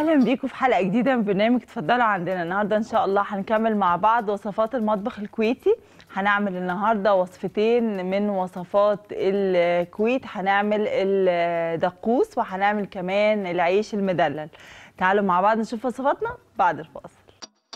اهلا بيكم في حلقه جديده من برنامج اتفضلوا عندنا النهارده ان شاء الله هنكمل مع بعض وصفات المطبخ الكويتي هنعمل النهارده وصفتين من وصفات الكويت هنعمل الدقوس وهنعمل كمان العيش المدلل تعالوا مع بعض نشوف وصفاتنا بعد الفاصل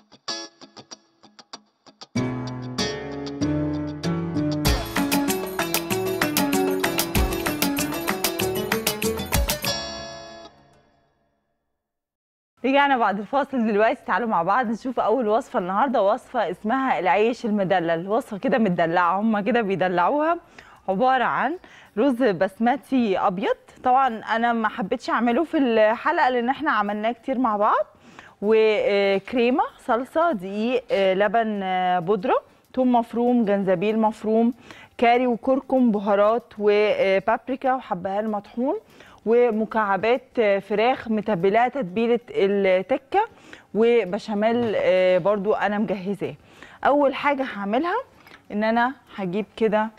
رجعنا بعد الفاصل دلوقتي تعالوا مع بعض نشوف اول وصفه النهارده وصفه اسمها العيش المدلل وصفه كده متدلعه هم كده بيدلعوها عباره عن رز بسمتي ابيض طبعا انا ما حبيتش اعمله في الحلقه لان احنا عملناه كتير مع بعض وكريمه صلصه دقيق لبن بودره ثوم مفروم جنزبيل مفروم كاري وكركم بهارات وبابريكا وحبهان مطحون ومكعبات فراخ متبلاه تتبيله التكه وبشاميل برضو انا مجهزاه اول حاجه هعملها ان انا هجيب كده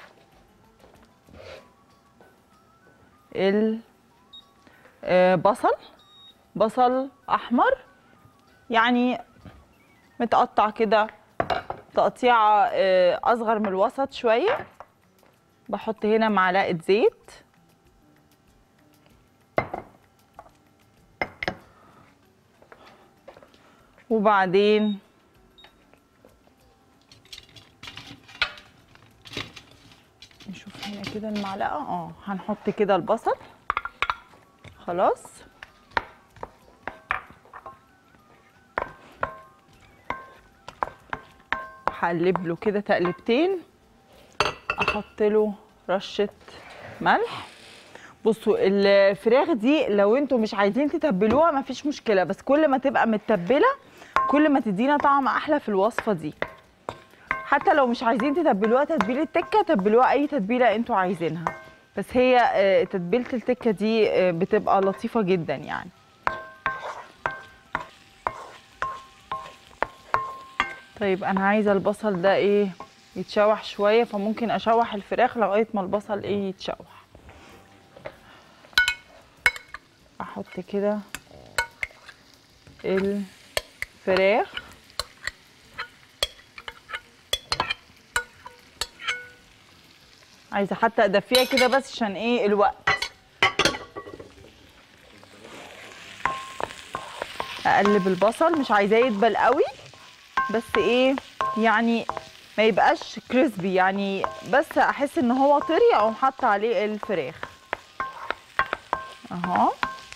البصل بصل احمر يعني متقطع كده تقطيعه اصغر من الوسط شويه بحط هنا معلقه زيت وبعدين نشوف هنا كده المعلقه اه هنحط كده البصل خلاص هقلب له كده تقلبتين احط له رشه ملح بصوا الفراخ دي لو انتوا مش عايزين تتبلوها مفيش مشكله بس كل ما تبقى متبله كل ما تدينا طعم احلى في الوصفه دي حتى لو مش عايزين تتبلوها تتبيله تكه تبلوها اي تتبيله انتوا عايزينها بس هي تتبيله التكه دي بتبقى لطيفه جدا يعني طيب انا عايزه البصل ده ايه يتشوح شويه فممكن اشوح الفراخ لغايه ما البصل ايه يتشوح احط كده الفراخ عايزه حتى ادفيها كده بس عشان ايه الوقت اقلب البصل مش عايزاه يدبل قوي بس ايه يعني ما يبقاش كريسبي يعني بس احس ان هو طري اقوم حاطه عليه الفراخ اهو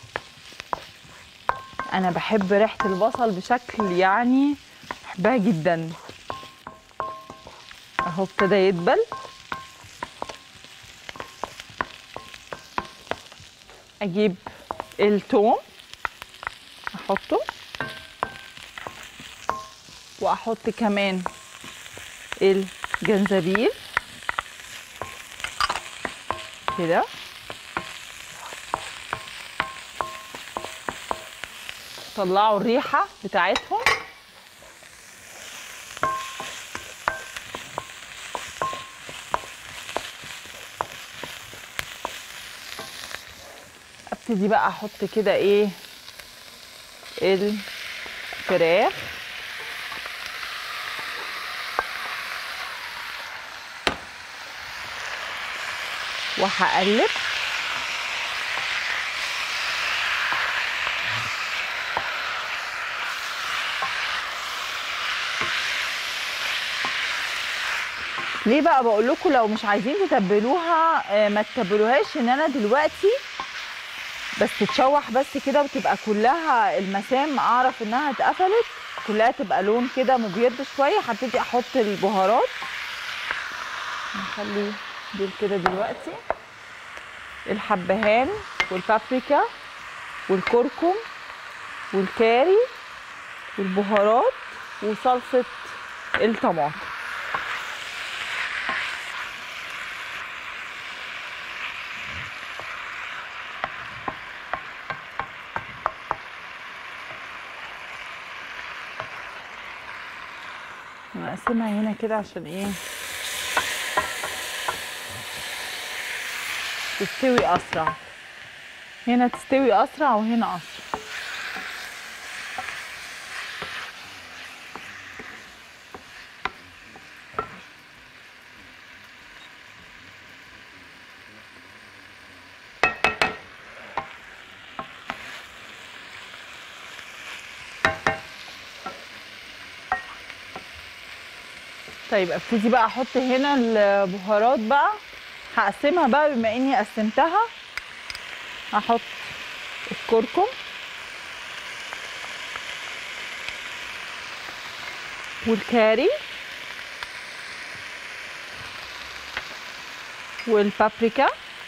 انا بحب ريحه البصل بشكل يعني بحبها جدا اهو ابتدى يدبل اجيب الثوم احطه واحط كمان الجنزبيل كده طلعوا الريحه بتاعتهم ابتدي بقى احط كده ايه الفراخ وهقلب ليه بقى بقول لكم لو مش عايزين تتبلوها ما تتبلوهاش ان انا دلوقتي بس تتشوح بس كده وتبقى كلها المسام اعرف انها اتقفلت كلها تبقى لون كده مبيض شويه هبتدي احط البهارات نخلي دول كده دلوقتي الحبهان والبابريكا والكركم والكاري والبهارات وصلصه الطماطم نقسمها هنا كده عشان ايه تستوي اسرع هنا تستوي اسرع وهنا اسرع طيب ابتدي بقى احط هنا البهارات بقى هقسمها بقى بما اني قسمتها هحط الكركم والكاري والبابريكا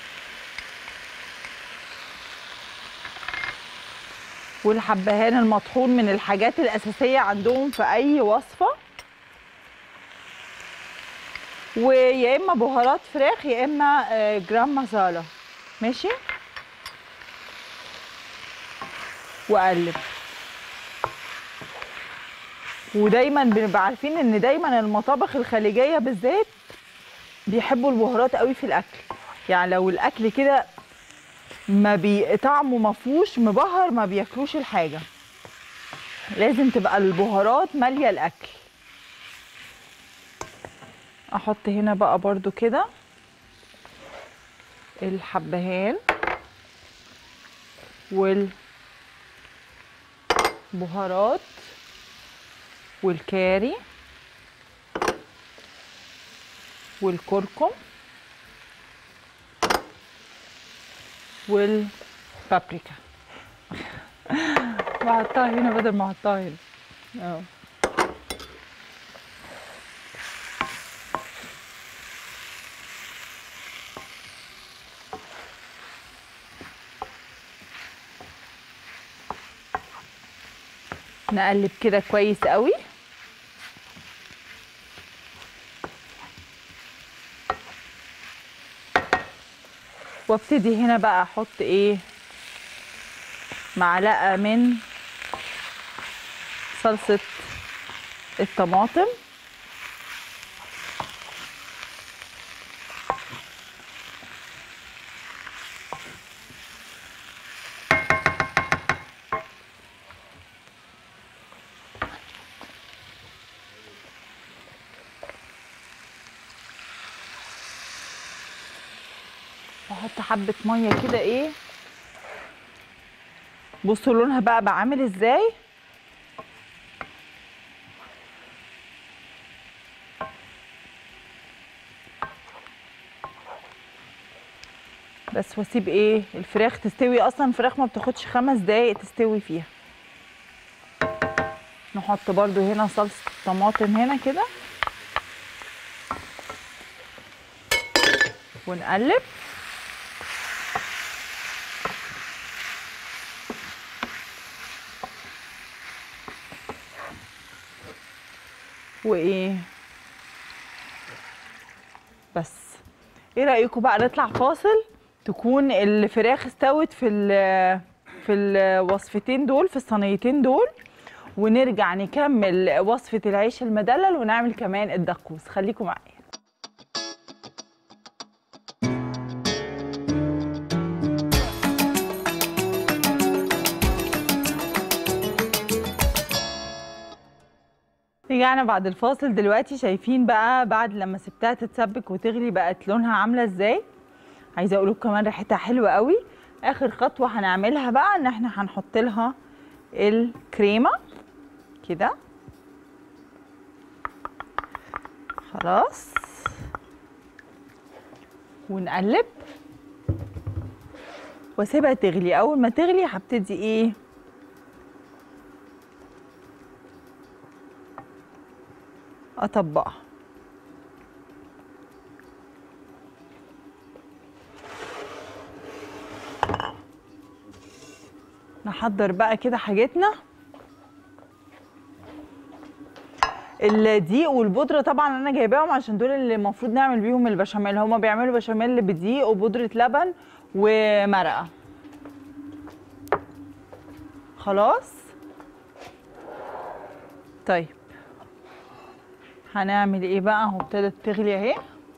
والحبهان المطحون من الحاجات الأساسية عندهم في أي وصفة ويا إما بهارات فراخ يا إما آه، جرام مسالة ماشي وأقلب ودايما بنبقى عارفين ان دايما المطابخ الخليجيه بالذات بيحبوا البهارات قوي في الاكل يعني لو الاكل كده ما بي طعمه ما فيهوش مبهر ما بياكلوش الحاجه لازم تبقى البهارات ماليه الاكل احط هنا بقى برضو كده الحبهان والبهارات والكاري والكركم والبابريكا وحطها هنا بدل ما احطها هنا اه نقلب كده كويس قوي وابتدي هنا بقى احط ايه معلقه من صلصه الطماطم واحط حبه ميه كده ايه بصوا لونها بقى بقى عامل ازاي بس واسيب ايه الفراخ تستوي اصلا الفراخ ما بتاخدش خمس دقايق تستوي فيها نحط برضو هنا صلصة طماطم هنا كده ونقلب وايه بس ايه رايكم بقى نطلع فاصل تكون الفراخ استوت في ال في الوصفتين دول في الصينيتين دول ونرجع نكمل وصفه العيش المدلل ونعمل كمان الدقوس خليكم معايا رجعنا بعد الفاصل دلوقتي شايفين بقى بعد لما سبتها تتسبك وتغلي بقت لونها عامله ازاي عايزه اقول لكم كمان ريحتها حلوه قوي اخر خطوه هنعملها بقى ان احنا هنحط لها الكريمه كده خلاص ونقلب واسيبها تغلي اول ما تغلي هبتدي ايه اطبقها نحضر بقى كده حاجتنا الدقيق والبودره طبعا انا جايباهم عشان دول اللي المفروض نعمل بيهم البشاميل هما بيعملوا بشاميل بدقيق وبودره لبن ومرقه خلاص طيب هنعمل ايه بقى اهو ابتدت تغلي اهي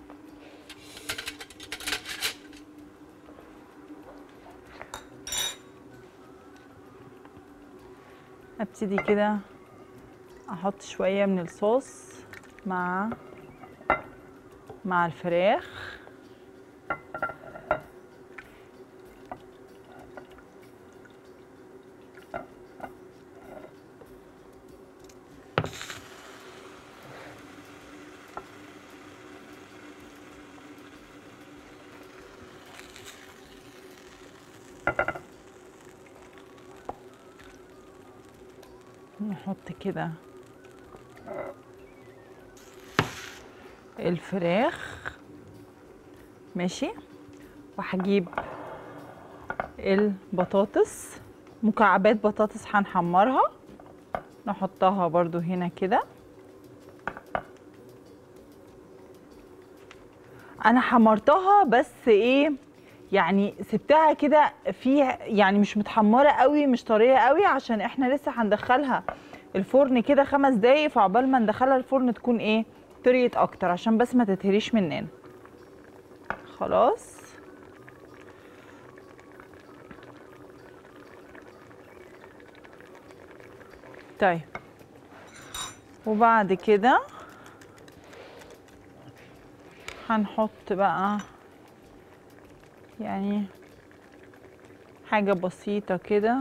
ابتدي كده احط شويه من الصوص مع مع الفراخ نحط كده الفراخ ماشي وهجيب البطاطس مكعبات بطاطس هنحمرها نحطها برضو هنا كده انا حمرتها بس ايه يعني سبتها كده فيها يعني مش متحمره قوي مش طريه قوي عشان احنا لسه هندخلها الفرن كده خمس دقايق فعقبال ما ندخلها الفرن تكون ايه طريت اكتر عشان بس ما تتهريش مننا خلاص طيب وبعد كده هنحط بقى يعني حاجة بسيطة كده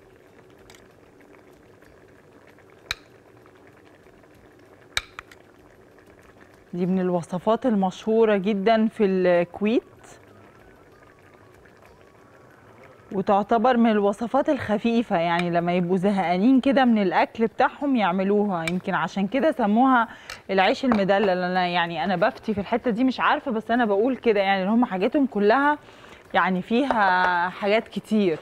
دي من الوصفات المشهورة جدا في الكويت وتعتبر من الوصفات الخفيفة يعني لما يبقوا زهقانين كده من الأكل بتاعهم يعملوها يمكن عشان كده سموها العيش المدلل أنا يعني أنا بفتي في الحتة دي مش عارفة بس أنا بقول كده يعني إن هم حاجاتهم كلها يعني فيها حاجات كتير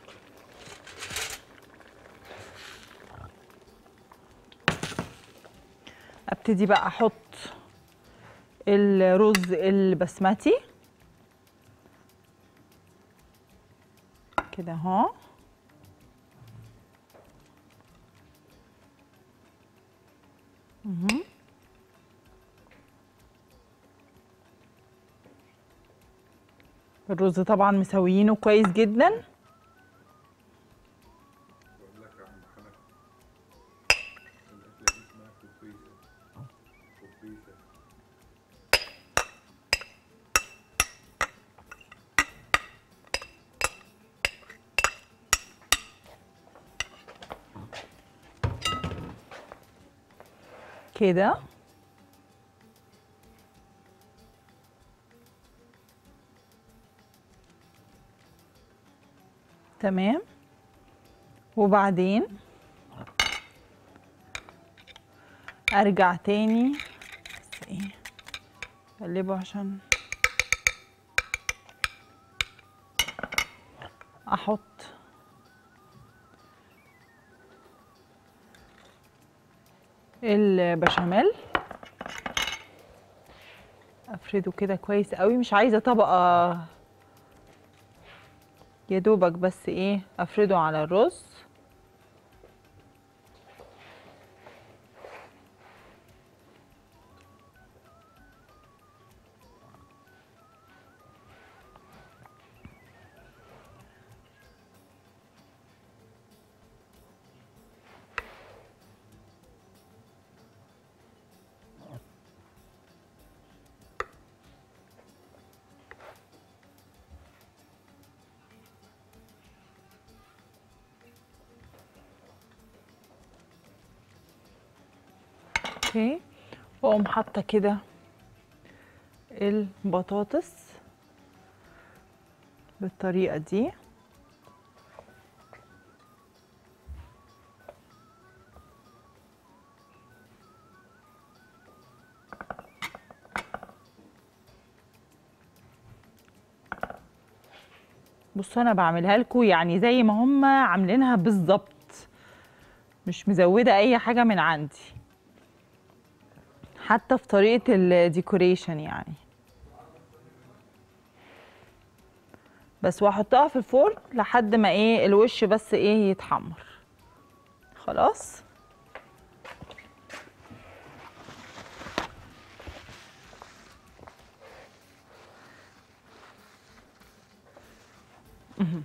ابتدي بقى احط الرز البسمتي كده اهو مهم. الرز طبعا مسويينه كويس جدا بقول لك يا عم حنك الأكلة دي اسمها كوبيسة كوبيسة كده تمام وبعدين ارجع تاني بس ايه اقلبه عشان احط البشاميل افرده كده كويس قوي مش عايزه طبقه يا دوبك بس ايه افرده على الرز اوكي واقوم حاطه كده البطاطس بالطريقه دي بصوا انا بعملها لكم يعني زي ما هم عاملينها بالظبط مش مزوده اي حاجه من عندي حتى في طريقه الديكوريشن يعني بس واحطها في الفرن لحد ما ايه الوش بس ايه يتحمر خلاص مهم.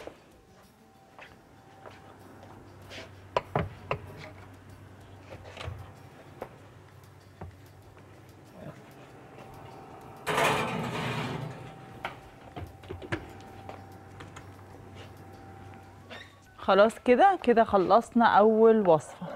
خلاص كده كده خلصنا اول وصفه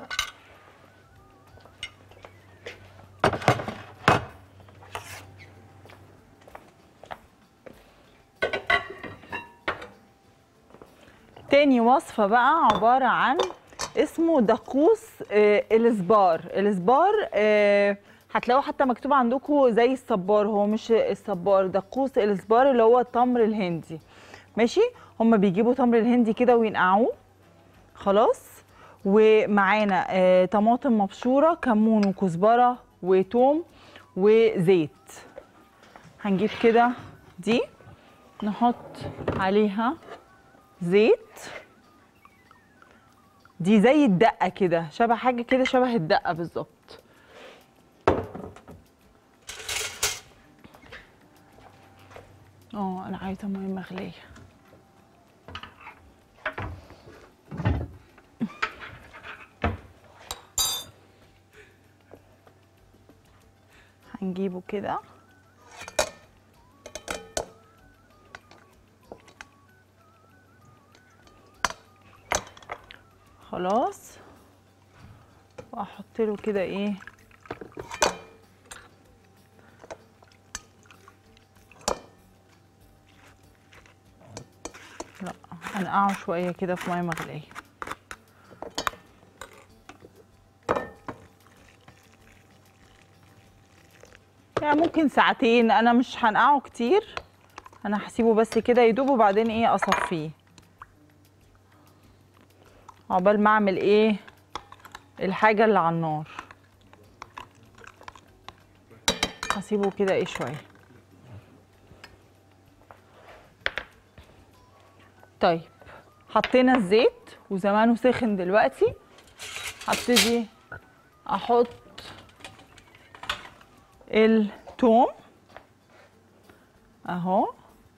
تاني وصفه بقى عباره عن اسمه دقوس آه، الاسبار الاسبار آه، هتلاقوه حتى مكتوب عندكم زي الصبار هو مش الصبار دقوس الاسبار اللي هو التمر الهندي ماشي هما بيجيبوا تمر الهندي كده وينقعوه خلاص ومعانا آه، طماطم مبشوره كمون وكزبره وتوم وزيت هنجيب كده دي نحط عليها زيت دي زي الدقه كده شبه حاجه كده شبه الدقه بالظبط اه انا عايزه ميه مغليه هنجيبه كده خلاص واحط له كده ايه لا هنقعه شويه كده في ميه مغليه يعني ممكن ساعتين انا مش هنقعه كتير انا هسيبه بس كده يدوب وبعدين ايه اصفيه عقبال ما اعمل ايه الحاجه اللي على النار هسيبه كده ايه شويه طيب حطينا الزيت وزمانه سخن دلوقتي هبتدي احط الثوم اهو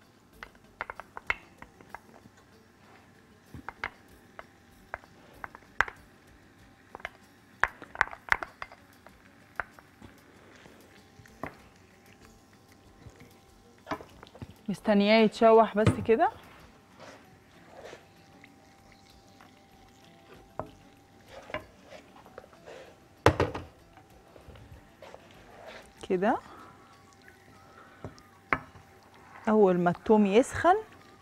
مستنياه يتشوح بس كده كده اول ما التوم يسخن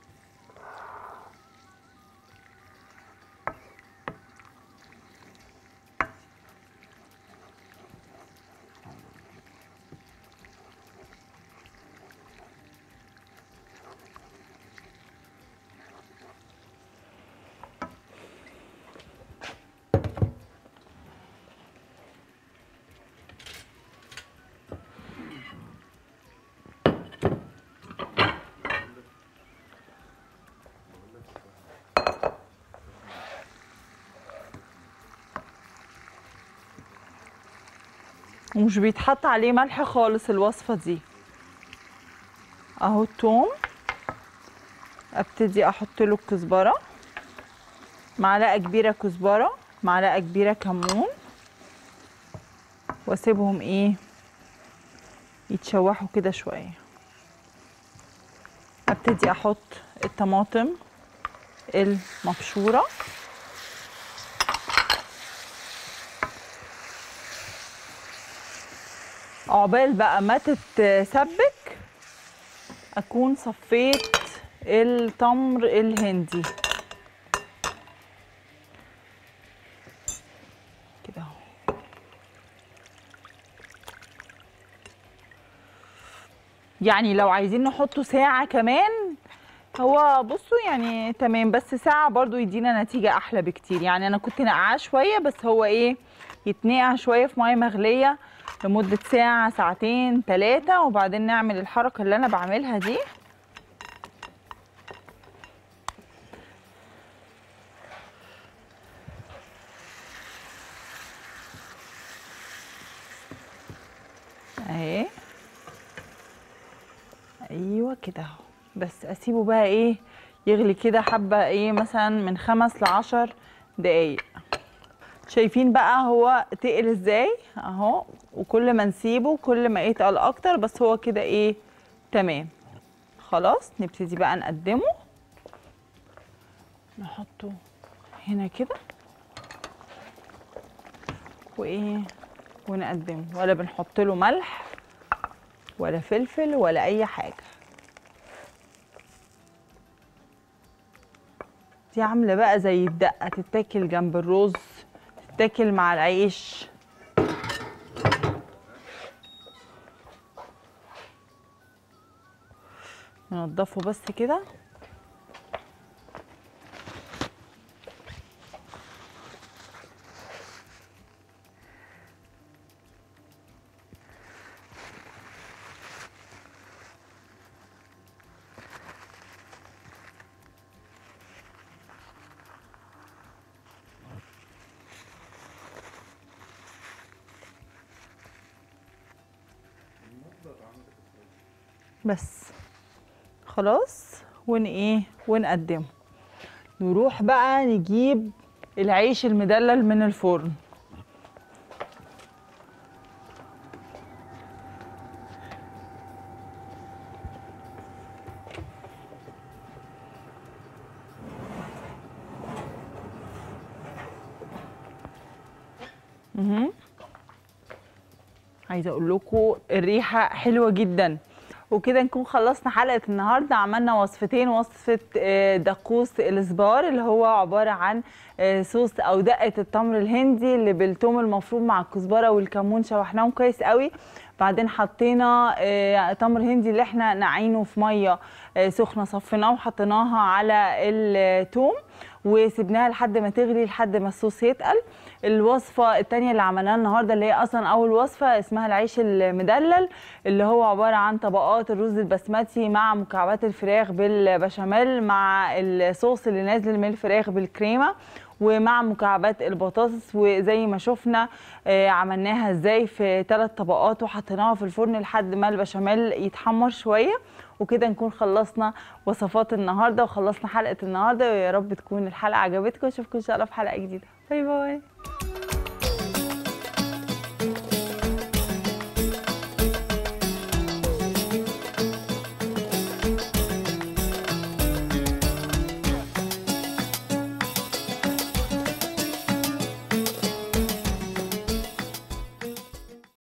ومش بيتحط عليه ملح خالص الوصفة دي اهو التوم ابتدي احط له الكزبرة معلقة كبيرة كزبرة معلقة كبيرة كمون واسيبهم ايه يتشوحوا كده شوية ابتدي احط الطماطم المبشوره عقبال بقى ما تتسبك اكون صفيت التمر الهندي كده اهو يعني لو عايزين نحطه ساعة كمان هو بصوا يعني تمام بس ساعة برضو يدينا نتيجة أحلى بكتير يعني أنا كنت نقعاه شوية بس هو إيه يتنقع شوية في مية مغلية لمدة ساعة ساعتين ثلاثة وبعدين نعمل الحركة اللي أنا بعملها دي اهي ايوه كده اهو بس اسيبه بقى ايه يغلي كده حبه ايه مثلا من خمس لعشر دقايق شايفين بقى هو تقل ازاي اهو وكل ما نسيبه كل ما يتقل اكتر بس هو كده ايه تمام خلاص نبتدي بقى نقدمه نحطه هنا كده وايه ونقدمه ولا بنحط له ملح ولا فلفل ولا اي حاجه دي عامله بقى زي الدقه تتاكل جنب الرز تتاكل مع العيش ننضفه بس كده بس خلاص ون ايه ونقدمه نروح بقى نجيب العيش المدلل من الفرن مهم. عايزه اقول لكم الريحه حلوه جدا وكده نكون خلصنا حلقه النهارده عملنا وصفتين وصفه آه، دقوس الاسبار اللي هو عباره عن آه، صوص او دقه التمر الهندي اللي بالثوم المفروم مع الكزبره والكمون شوحناهم كويس قوي بعدين حطينا آه، تمر هندي اللي احنا نعينه في ميه آه، سخنه صفيناه وحطيناها على الثوم وسبناها لحد ما تغلي لحد ما الصوص يتقل الوصفه الثانيه اللي عملناها النهارده اللي هي اصلا اول وصفه اسمها العيش المدلل اللي هو عباره عن طبقات الرز البسمتي مع مكعبات الفراخ بالبشاميل مع الصوص اللي نازل من الفراخ بالكريمه ومع مكعبات البطاطس وزي ما شفنا آه، عملناها ازاي في ثلاث طبقات وحطيناها في الفرن لحد ما البشاميل يتحمر شويه وكده نكون خلصنا وصفات النهارده وخلصنا حلقه النهارده ويا رب تكون الحلقه عجبتكم اشوفكم ان شاء الله في حلقه جديده باي باي